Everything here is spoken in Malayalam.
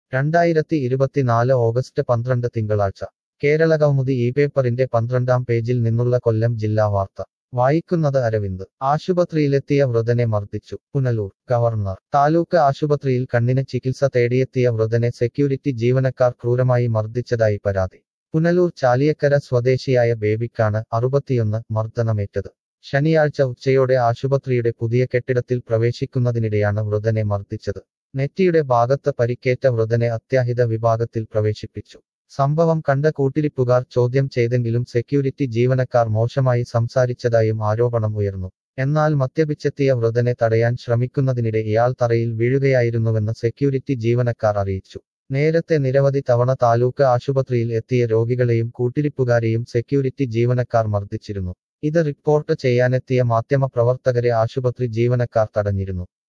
രണ്ടായിരത്തി ഇരുപത്തിനാല് ഓഗസ്റ്റ് പന്ത്രണ്ട് തിങ്കളാഴ്ച കേരള കൗമുദി ഈ പേപ്പറിന്റെ പന്ത്രണ്ടാം പേജിൽ നിന്നുള്ള കൊല്ലം ജില്ലാ വാർത്ത വായിക്കുന്നത് അരവിന്ദ് ആശുപത്രിയിലെത്തിയ വൃതനെ മർദ്ദിച്ചു പുനലൂർ ഗവർണർ താലൂക്ക് ആശുപത്രിയിൽ കണ്ണിന് ചികിത്സ തേടിയെത്തിയ വൃതനെ സെക്യൂരിറ്റി ജീവനക്കാർ ക്രൂരമായി മർദ്ദിച്ചതായി പരാതി പുനലൂർ ചാലിയക്കര സ്വദേശിയായ ബേബിക്കാണ് അറുപത്തിയൊന്ന് മർദ്ദനമേറ്റത് ശനിയാഴ്ച ഉച്ചയോടെ ആശുപത്രിയുടെ പുതിയ കെട്ടിടത്തിൽ പ്രവേശിക്കുന്നതിനിടെയാണ് വൃതനെ മർദ്ദിച്ചത് നെറ്റിയുടെ ഭാഗത്ത് പരിക്കേറ്റ വൃതനെ അത്യാഹിത വിഭാഗത്തിൽ പ്രവേശിപ്പിച്ചു സംഭവം കണ്ട കൂട്ടിരിപ്പുകാർ ചോദ്യം ചെയ്തെങ്കിലും സെക്യൂരിറ്റി ജീവനക്കാർ മോശമായി സംസാരിച്ചതായും ആരോപണം ഉയർന്നു എന്നാൽ മദ്യപിച്ചെത്തിയ വൃതനെ തടയാൻ ശ്രമിക്കുന്നതിനിടെ ഇയാൾ തറയിൽ വീഴുകയായിരുന്നുവെന്ന് സെക്യൂരിറ്റി ജീവനക്കാർ അറിയിച്ചു നേരത്തെ നിരവധി തവണ താലൂക്ക് ആശുപത്രിയിൽ എത്തിയ രോഗികളെയും കൂട്ടിരിപ്പുകാരെയും സെക്യൂരിറ്റി ജീവനക്കാർ മർദ്ദിച്ചിരുന്നു ഇത് റിപ്പോർട്ട് ചെയ്യാനെത്തിയ മാധ്യമപ്രവർത്തകരെ ആശുപത്രി ജീവനക്കാർ തടഞ്ഞിരുന്നു